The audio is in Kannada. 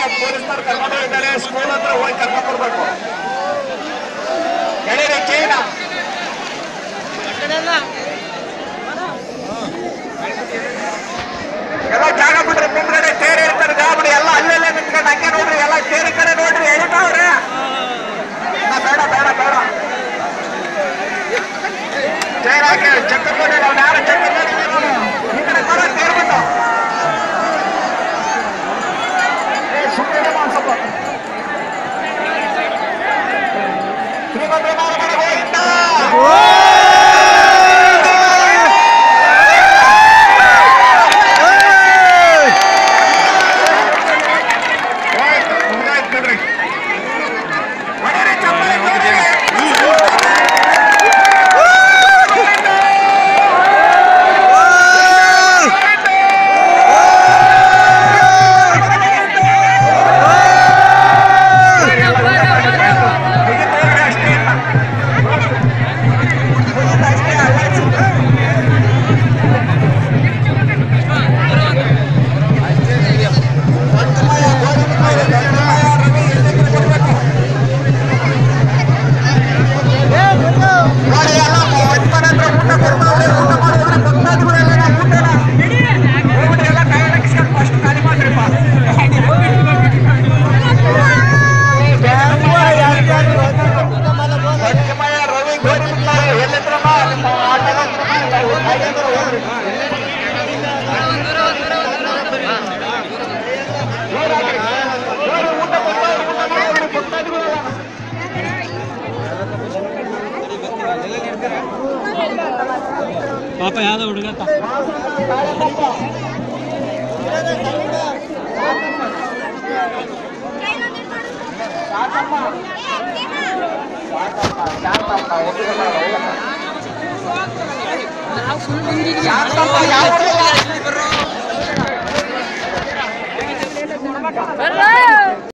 ಪೊಲೀಸ್ನವ್ರು ಕರ್ಕೊಂಡು ಹೋಗಿದ್ದಾರೆ ಸ್ಕೂಲ್ ಹತ್ರ ಹೋಗಿ ಕರ್ಕೊಂಡು ಬರ್ಬೇಕು ಗೆಳೆಯರೆ ಚೈನ ಎಲ್ಲ ಜಾಗ ಬಿಡ್ರಿ ಮುಂದ್ಗಡೆ ತೇರು ಇರ್ತಾರೆ ಜಾಗ ಬಿಡಿ ಎಲ್ಲ ಅಲ್ಲೆಲ್ಲೇ ನಿಂತ್ಕೊಂಡು ಹಂಗೆ ನೋಡ್ರಿ ಎಲ್ಲ ತೇರಿ ಕಡೆ ನೋಡ್ರಿ ಎಳಿತಾವ್ರೆ ಬೇಡ ಬೇಡ ಬೇಡ ತೇರ್ ಹಾಕಿ ಚಕ್ರ ನೋಡಿ ನಾವು ಯಾರು ಚಕ್ರ ನೋಡಿ ಈ ಕಡೆ ಬರ ತೇರ್ ಬಿಟ್ಟು ಏ ಸುಮ್ಮನೆ ಒಂದ್ ಸ್ವಲ್ಪ ಶ್ರೀಮಂತ ಹೋಗಿದ್ದ ಮುಗ್ದಾಯ್ತು ಬಿಡ್ರಿ ಹೊಡೀರಿ ಚಪ್ಪಾಳೆ ಹೊಡೀರಿ. ಮುಗಿತೋಗ್ರಿ ಅಷ್ಟೇ ಇಲ್ಲ. ಮುಗಿತಷ್ಟೇ ಅಲ್ಲಾಡ್ಸಿ. ಪಂಚಮಯ ಗೋವಿಂದಮಯ ದಂಡಮಯ ರವಿ ಎಲ್ಲಿಂದ ಕೊಡ್ಬೇಕು ನೋಡಿ ಎಲ್ಲ ಯಜಮಾನ ಹತ್ರ ಊಟ ಕೊಡ್ತಾವ್ರೆ ಊಟ ಮಾಡಿದ್ರೆ ಭಕ್ತಾದಿಗಳೆಲ್ಲ ನಾವು ಊಟನ ಹೋಗ್ಬಿಟ್ಟು ಎಲ್ಲ ಕೈ ಹಾಕಿಸ್ಕೊಂಡು ಫಸ್ಟ್ ಖಾಲಿ ಮಾಡ್ರಿಪ್ಪ ಪಂಚಮಯ ರವಿ ಗೋವಿಂದಮಯ ಎಲ್ಲಿದ್ರಮ್ಮ ನಿಮ್ಮ ಆಟದ ಹತ್ರ ಹೋಗ್ರಿ ಜೋರಾಗಿ. ಜೋರು ಊಟ ಕೊಡ್ತಾವ್ರೆ, ಊಟ ಮಾಡ್ಬಿಡಿ ಭಕ್ತಾದಿಗಳೆಲ್ಲ ಪಾಪ ಯಾವ್ದೋ ಹುಡುಗ ಶಾಂತಪ್ಪ ಯಾವ ಬರ್ರ